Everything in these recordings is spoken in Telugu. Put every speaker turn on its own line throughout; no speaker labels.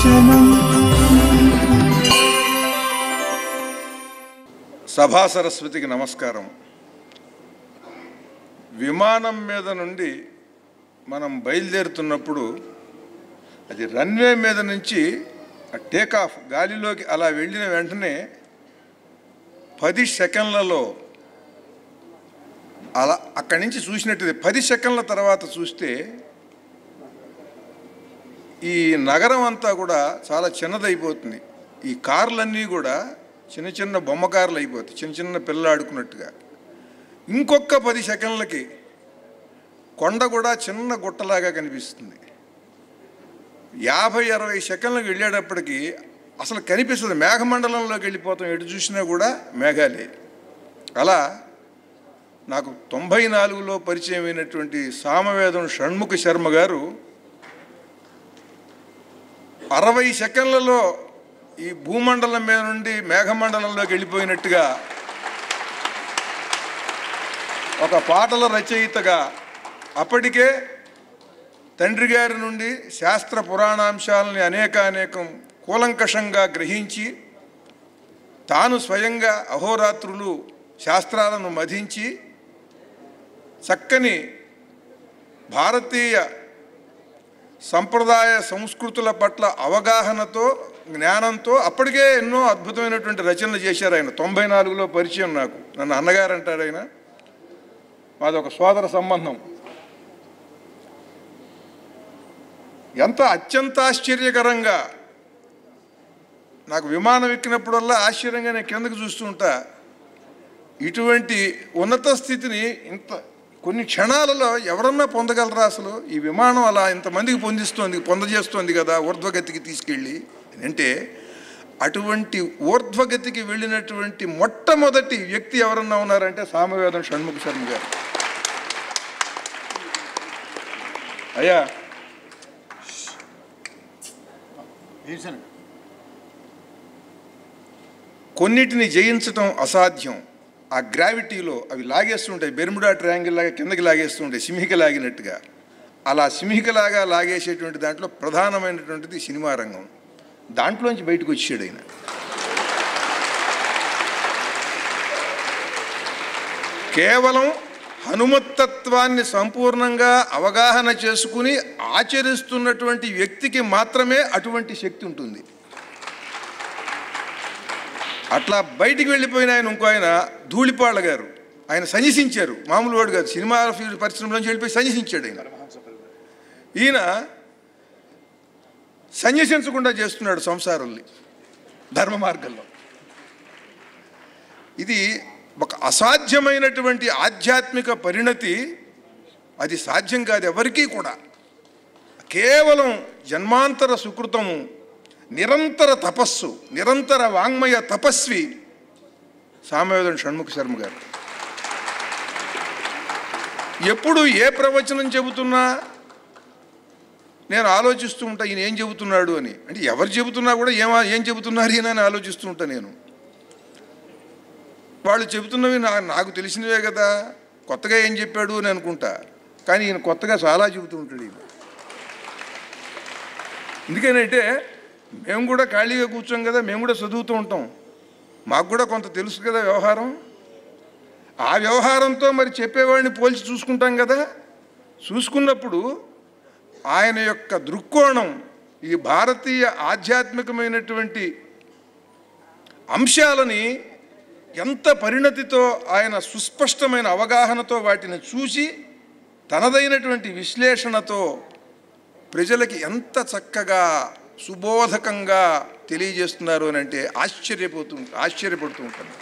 దర్శనం
సభా సరస్వతికి నమస్కారం విమానం మీద నుండి మనం బయలుదేరుతున్నప్పుడు అది రన్వే మీద నుంచి టేక్ ఆఫ్ గాలిలోకి అలా వెళ్ళిన వెంటనే పది సెకండ్లలో అలా అక్కడి నుంచి చూసినట్టు పది సెకండ్ల తర్వాత చూస్తే ఈ నగరం అంతా కూడా చాలా చిన్నదైపోతుంది ఈ కార్లన్నీ కూడా చిన్న చిన్న బొమ్మ కార్లు అయిపోతాయి చిన్న చిన్న పిల్లలు ఆడుకున్నట్టుగా ఇంకొక పది సెకండ్లకి కొండ కూడా చిన్న గుట్టలాగా కనిపిస్తుంది యాభై అరవై సెకండ్లకు వెళ్ళేటప్పటికి అసలు కనిపిస్తుంది మేఘమండలంలోకి వెళ్ళిపోతాం ఎటు చూసినా కూడా మేఘాలే అలా నాకు తొంభై నాలుగులో పరిచయం అయినటువంటి సామవేదం షణ్ముఖ శర్మ గారు అరవై సెకండ్లలో ఈ భూమండలం మీద నుండి మేఘమండలంలోకి వెళ్ళిపోయినట్టుగా ఒక పాటల రచయితగా అప్పటికే తండ్రి గారి నుండి శాస్త్ర పురాణాంశాలని అనేక అనేకం కూలంకషంగా గ్రహించి తాను స్వయంగా అహోరాత్రులు శాస్త్రాలను మధించి చక్కని భారతీయ సంప్రదాయ సంస్కృతుల పట్ల అవగాహనతో జ్ఞానంతో అప్పటికే ఎన్నో అద్భుతమైనటువంటి రచనలు చేశారు ఆయన తొంభై నాలుగులో పరిచయం నాకు నన్ను అన్నగారు అంటారు ఆయన మాది ఒక సోదర సంబంధం ఎంత అత్యంత ఆశ్చర్యకరంగా నాకు విమానం ఎక్కినప్పుడల్లా ఆశ్చర్యంగా నేను కిందకు చూస్తూ ఉంటా ఇటువంటి ఉన్నత స్థితిని ఇంత కొన్ని క్షణాలలో ఎవరన్నా పొందగలరా అసలు ఈ విమానం అలా ఇంతమందికి పొందిస్తోంది పొందజేస్తోంది కదా ఊర్ధ్వగతికి తీసుకెళ్ళి అంటే అటువంటి ఊర్ధ్వగతికి వెళ్ళినటువంటి మొట్టమొదటి వ్యక్తి ఎవరన్నా ఉన్నారంటే సామవేదం షణ్ముఖ శర్మ గారు అయ్యా కొన్నిటిని జయించటం అసాధ్యం ఆ గ్రావిటీలో అవి లాగేస్తుంటాయి బెర్ముడా ట్రయాంగిల్ లాగా కిందకి లాగేస్తుంటాయి సింహిక లాగినట్టుగా అలా సింహికలాగా లాగేసేటువంటి దాంట్లో ప్రధానమైనటువంటిది సినిమా రంగం దాంట్లోంచి బయటకు వచ్చాడు ఆయన కేవలం హనుమత్తత్వాన్ని సంపూర్ణంగా అవగాహన చేసుకుని ఆచరిస్తున్నటువంటి వ్యక్తికి మాత్రమే అటువంటి శక్తి ఉంటుంది అట్లా బయటికి వెళ్ళిపోయిన ఆయన ఇంకో ఆయన ధూళిపాళ్ళ గారు ఆయన సన్యసించారు మామూలు వాడు కాదు సినిమా ఫీల్డ్ పరిశ్రమలోంచి వెళ్ళిపోయి సన్యసించాడు ఆయన ఈయన సన్యసించకుండా చేస్తున్నాడు సంసారాల్ని ధర్మ మార్గంలో ఇది ఒక అసాధ్యమైనటువంటి ఆధ్యాత్మిక పరిణతి అది సాధ్యం కాదు ఎవరికీ కూడా కేవలం జన్మాంతర సుకృతము నిరంతర తపస్సు నిరంతర వాంగ్మయ తపస్వి సామవేదం షణ్ముఖ శర్మ గారు ఎప్పుడు ఏ ప్రవచనం చెబుతున్నా నేను ఆలోచిస్తూ ఉంటా ఈయన ఏం చెబుతున్నాడు అని అంటే ఎవరు చెబుతున్నా కూడా ఏం ఏం చెబుతున్నారు ఈయన అని ఆలోచిస్తూ ఉంటా నేను వాళ్ళు చెబుతున్నవి నా నాకు తెలిసినవే కదా కొత్తగా ఏం చెప్పాడు అని అనుకుంటా కానీ ఈయన కొత్తగా చాలా చెబుతూ ఉంటాడు ఈయన ఎందుకనంటే మేము కూడా ఖాళీగా కూర్చోం కదా మేము కూడా చదువుతూ ఉంటాం మాకు కూడా కొంత తెలుసు కదా వ్యవహారం ఆ వ్యవహారంతో మరి చెప్పేవాడిని పోల్చి చూసుకుంటాం కదా చూసుకున్నప్పుడు ఆయన యొక్క దృక్కోణం ఈ భారతీయ ఆధ్యాత్మికమైనటువంటి అంశాలని ఎంత పరిణతితో ఆయన సుస్పష్టమైన అవగాహనతో వాటిని చూసి తనదైనటువంటి విశ్లేషణతో ప్రజలకి ఎంత చక్కగా సుబోధకంగా తెలియజేస్తున్నారు అని అంటే ఆశ్చర్యపోతూ ఆశ్చర్యపడుతూ ఉంటాను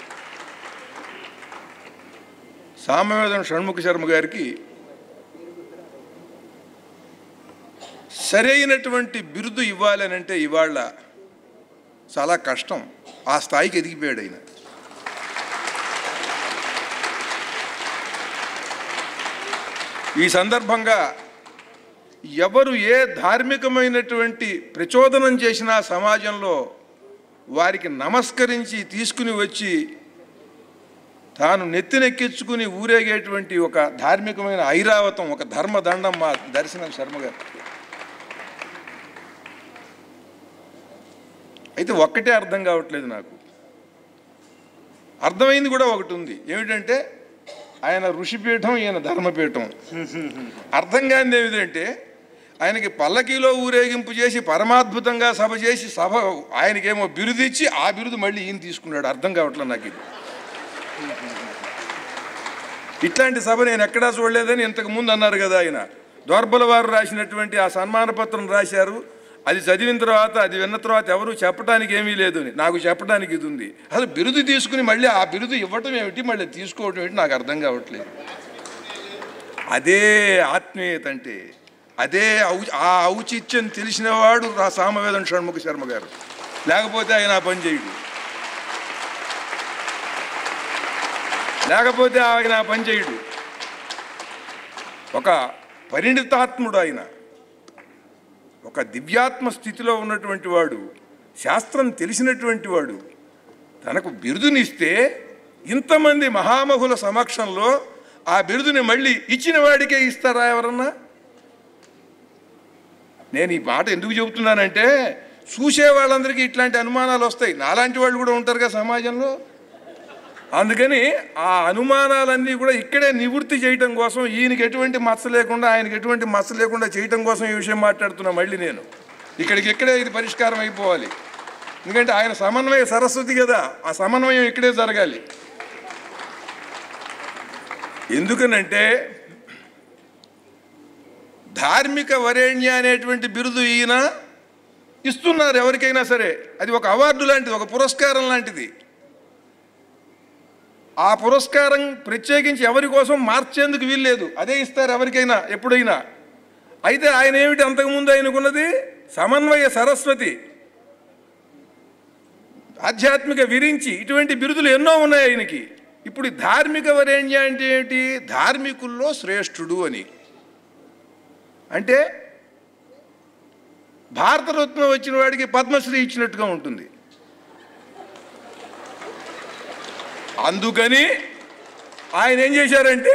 సామవేదం షణ్ముఖ శర్మ గారికి సరైనటువంటి బిరుదు ఇవ్వాలి అని అంటే ఇవాళ చాలా కష్టం ఆ స్థాయికి ఎదిగిపోయాడు ఆయన ఈ సందర్భంగా ఎవరు ఏ ధార్మికమైనటువంటి ప్రచోదనం చేసినా సమాజంలో వారికి నమస్కరించి తీసుకుని వచ్చి తాను నెత్తినెక్కించుకుని ఊరేగేటువంటి ఒక ధార్మికమైన ఐరావతం ఒక ధర్మదండం మా దర్శనం శర్మ గారు అయితే ఒక్కటే అర్థం కావట్లేదు నాకు అర్థమైంది కూడా ఒకటి ఉంది ఏమిటంటే ఆయన ఋషిపీఠం ఈయన ధర్మపీఠం అర్థం కానిది ఏమిటంటే ఆయనకి పల్లకీలో ఊరేగింపు చేసి పరమాద్భుతంగా సభ చేసి సభ ఆయనకేమో బిరుదు ఇచ్చి ఆ బిరుదు మళ్ళీ ఈయన తీసుకున్నాడు అర్థం కావట్లేదు నాకు ఇది ఇట్లాంటి సభ నేను ఎక్కడా చూడలేదని ఇంతకు ముందు అన్నారు కదా ఆయన దోర్బల వారు రాసినటువంటి ఆ సన్మాన పత్రం రాశారు అది చదివిన తర్వాత అది విన్న తర్వాత ఎవరు చెప్పడానికి ఏమీ లేదు అని నాకు చెప్పడానికి ఇది ఉంది అసలు బిరుదు తీసుకుని మళ్ళీ ఆ బిరుదు ఇవ్వటం ఏమిటి మళ్ళీ తీసుకోవటం ఏమిటి నాకు అర్థం కావట్లేదు అదే ఆత్మీయత అంటే అదే ఔ ఆ ఔచిత్యం తెలిసినవాడు రా సామవేదం షణ్ముఖ శర్మ గారు లేకపోతే ఆయన ఆ పని చేయడు లేకపోతే ఆయన ఆ పని చేయడు ఒక పరిణితాత్ముడు ఆయన ఒక దివ్యాత్మ స్థితిలో ఉన్నటువంటి వాడు శాస్త్రం తెలిసినటువంటి వాడు తనకు బిరుదునిస్తే ఇంతమంది మహామహుల సమక్షంలో ఆ బిరుదుని మళ్ళీ ఇచ్చిన వాడికే ఇస్తారా ఎవరన్నా నేను ఈ మాట ఎందుకు చెబుతున్నానంటే చూసే వాళ్ళందరికీ ఇట్లాంటి అనుమానాలు వస్తాయి నాలాంటి వాళ్ళు కూడా ఉంటారుగా సమాజంలో అందుకని ఆ అనుమానాలన్నీ కూడా ఇక్కడే నివృత్తి చేయటం కోసం ఈయనకి ఎటువంటి మచ్చ లేకుండా ఆయనకి ఎటువంటి మచ్చ లేకుండా చేయటం కోసం ఈ విషయం మాట్లాడుతున్నా మళ్ళీ నేను ఇక్కడికి ఇక్కడే ఇది పరిష్కారం అయిపోవాలి ఎందుకంటే ఆయన సమన్వయ సరస్వతి కదా ఆ సమన్వయం ఇక్కడే జరగాలి ఎందుకనంటే ధార్మిక వరేణ్య అనేటువంటి బిరుదు ఈయన ఇస్తున్నారు ఎవరికైనా సరే అది ఒక అవార్డు లాంటిది ఒక పురస్కారం లాంటిది ఆ పురస్కారం ప్రత్యేకించి ఎవరి కోసం మార్చేందుకు వీల్లేదు అదే ఇస్తారు ఎవరికైనా ఎప్పుడైనా అయితే ఆయన ఏమిటి అంతకుముందు ఆయనకున్నది సమన్వయ సరస్వతి ఆధ్యాత్మిక విరించి ఇటువంటి బిరుదులు ఎన్నో ఉన్నాయి ఆయనకి ఇప్పుడు ఈ ధార్మిక వరేణ్య అంటే ఏంటి ధార్మికుల్లో శ్రేష్ఠుడు అని అంటే భారతరత్న వచ్చిన వాడికి పద్మశ్రీ ఇచ్చినట్టుగా ఉంటుంది అందుకని ఆయన ఏం చేశారంటే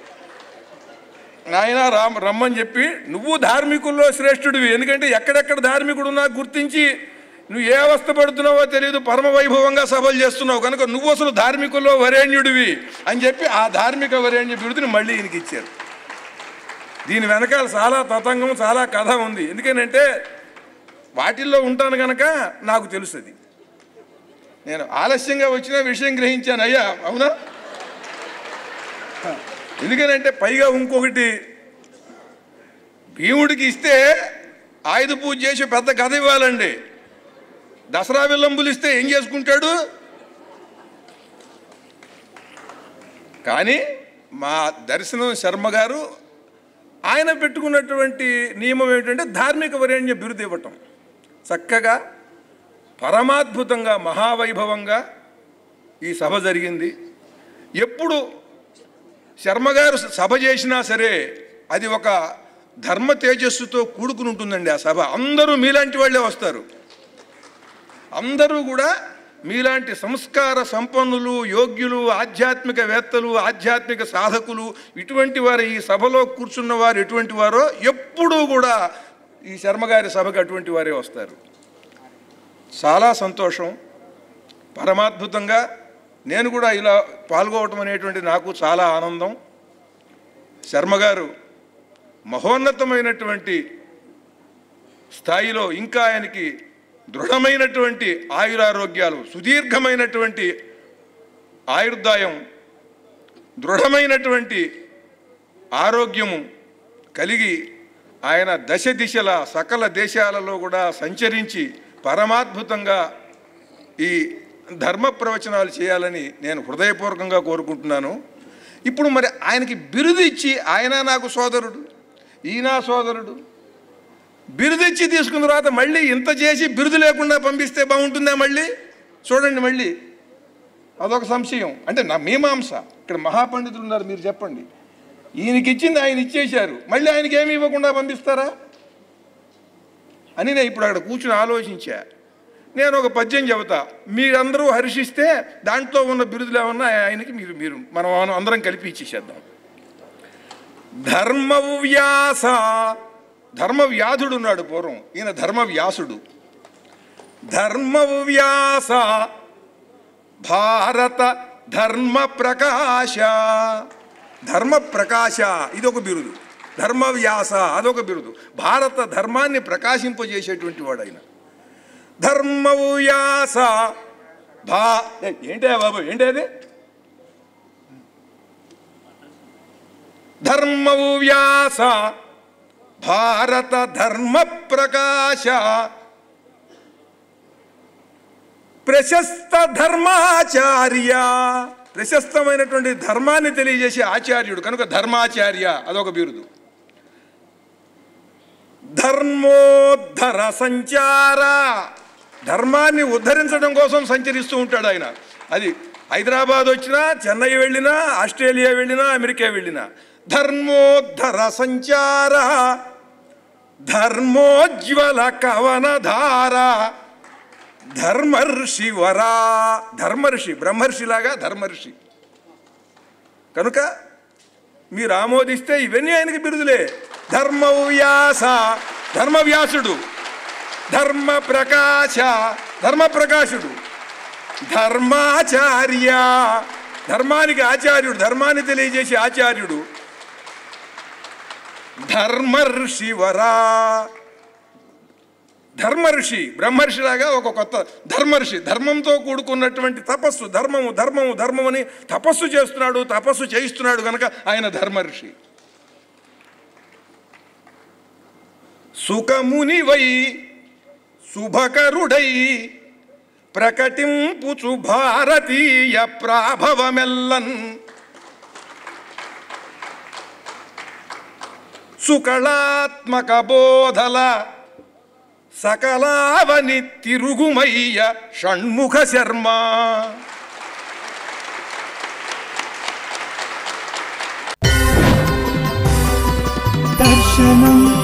ఆయన రామ్ రమ్మని చెప్పి నువ్వు ధార్మికుల్లో శ్రేష్ఠుడివి ఎందుకంటే ఎక్కడెక్కడ ధార్మికుడు ఉన్నా గుర్తించి నువ్వు ఏ అవస్థ పడుతున్నావో తెలియదు పరమ వైభవంగా సభలు చేస్తున్నావు కనుక నువ్వు అసలు ధార్మికుల్లో వరేణ్యుడివి అని చెప్పి ఆ ధార్మిక వరేణ్య బిరుదుని మళ్ళీ ఈయనకి ఇచ్చారు దీని వెనకాల చాలా తతంగం చాలా కథ ఉంది ఎందుకనంటే వాటిల్లో ఉంటాను కనుక నాకు తెలుస్తుంది నేను ఆలస్యంగా వచ్చిన విషయం గ్రహించాను అయ్యా అవునా ఎందుకనంటే పైగా ఇంకొకటి భీముడికి ఇస్తే ఆయుధ పూజ చేసి పెద్ద కథ ఇవ్వాలండి దసరా విల్లంబులు ఇస్తే ఏం చేసుకుంటాడు కానీ మా దర్శనం శర్మ గారు ఆయన పెట్టుకున్నటువంటి నియమం ఏమిటంటే ధార్మిక వరేణ్య బిరుదు ఇవ్వటం చక్కగా పరమాద్భుతంగా మహావైభవంగా ఈ సభ జరిగింది ఎప్పుడు శర్మగారు సభ చేసినా సరే అది ఒక ధర్మ తేజస్సుతో కూడుకుని ఉంటుందండి ఆ సభ అందరూ మీలాంటి వాళ్ళే వస్తారు అందరూ కూడా మీలాంటి సంస్కార సంపన్నులు యోగ్యులు ఆధ్యాత్మికవేత్తలు ఆధ్యాత్మిక సాధకులు ఇటువంటి వారు ఈ సభలో కూర్చున్న వారు ఎటువంటి వారో ఎప్పుడూ కూడా ఈ శర్మగారి సభకు అటువంటి వారే వస్తారు చాలా సంతోషం పరమాద్భుతంగా నేను కూడా ఇలా పాల్గొవటం అనేటువంటి నాకు చాలా ఆనందం శర్మగారు మహోన్నతమైనటువంటి స్థాయిలో ఇంకా ఆయనకి దృఢమైనటువంటి ఆయురారోగ్యాలు సుదీర్ఘమైనటువంటి ఆయుర్దాయం దృఢమైనటువంటి ఆరోగ్యము కలిగి ఆయన దశ దిశల సకల దేశాలలో కూడా సంచరించి పరమాద్భుతంగా ఈ ధర్మ ప్రవచనాలు చేయాలని నేను హృదయపూర్వకంగా కోరుకుంటున్నాను ఇప్పుడు మరి ఆయనకి బిరుదు ఇచ్చి ఆయన నాకు సోదరుడు ఈయన సోదరుడు బిరుదు ఇచ్చి తీసుకున్న తర్వాత మళ్ళీ ఇంత చేసి బిరుదు లేకుండా పంపిస్తే బాగుంటుందా మళ్ళీ చూడండి మళ్ళీ అదొక సంశయం అంటే నా మీమాంస ఇక్కడ మహాపండితులు ఉన్నారు మీరు చెప్పండి ఈయనకి ఇచ్చింది ఆయన ఇచ్చేశారు మళ్ళీ ఆయనకి ఏమి ఇవ్వకుండా పంపిస్తారా అని నేను ఇప్పుడు అక్కడ కూర్చుని ఆలోచించా నేను ఒక పద్యం చెబుతా మీరందరూ హర్షిస్తే దాంట్లో ఉన్న బిరుదులు ఏమన్నా ఆయనకి మీరు మీరు మనం అందరం కలిపి ఇచ్చేసేద్దాం ధర్మ వ్యాస ధర్మ వ్యాధుడు ఉన్నాడు పూర్వం ఈయన ధర్మ వ్యాసుడు ధర్మ వ్యాస భారత ధర్మ ప్రకాశ ధర్మ ప్రకాశ ఇదొక బిరుదు ధర్మ వ్యాస అదొక బిరుదు భారత ధర్మాన్ని ప్రకాశింపజేసేటువంటి వాడు ఆయన ధర్మ వ్యాస భా ఏ, ఏంటే బాబు ఏంటి అది ధర్మ వ్యాస భారత ధర్మ ప్రకాశ ప్రశస్త ధర్మాచార్య ప్రశస్తమైనటువంటి ధర్మాన్ని తెలియజేసే ఆచార్యుడు కనుక ధర్మాచార్య అదొక బిరుదు ధర్మోద్ధర సంచార ధర్మాన్ని ఉద్ధరించడం కోసం సంచరిస్తూ ఉంటాడు ఆయన అది హైదరాబాద్ వచ్చినా చెన్నై వెళ్ళినా ఆస్ట్రేలియా వెళ్ళినా అమెరికా వెళ్ళినా ధర్మోద్ధర సంచార ధర్మోజ్వల కవనధార ధర్మర్షి వరా ధర్మర్షి బ్రహ్మర్షిలాగా ధర్మర్షి కనుక మీరు ఆమోదిస్తే ఇవన్నీ ఆయనకి బిరుదులే ధర్మ వ్యాస ధర్మ వ్యాసుడు ధర్మ ప్రకాశ ధర్మ ప్రకాశుడు ధర్మాచార్య ధర్మానికి ఆచార్యుడు ధర్మాన్ని తెలియజేసే ఆచార్యుడు ధర్మర్షి వరా ధర్మర్షి బ్రహ్మర్షిలాగా ఒక కొత్త ధర్మర్షి ధర్మంతో కూడుకున్నటువంటి తపస్సు ధర్మము ధర్మము ధర్మమని తపస్సు చేస్తున్నాడు తపస్సు చేయిస్తున్నాడు కనుక ఆయన ధర్మర్షి సుఖమునివై శుభకరుడై ప్రకటింపుచు భారతీయ ప్రాభవమెల్లన్ సుకళాత్మక బోధల సకలావని తిరుగుమయ్య షణ్ముఖ శర్మ
దర్శనం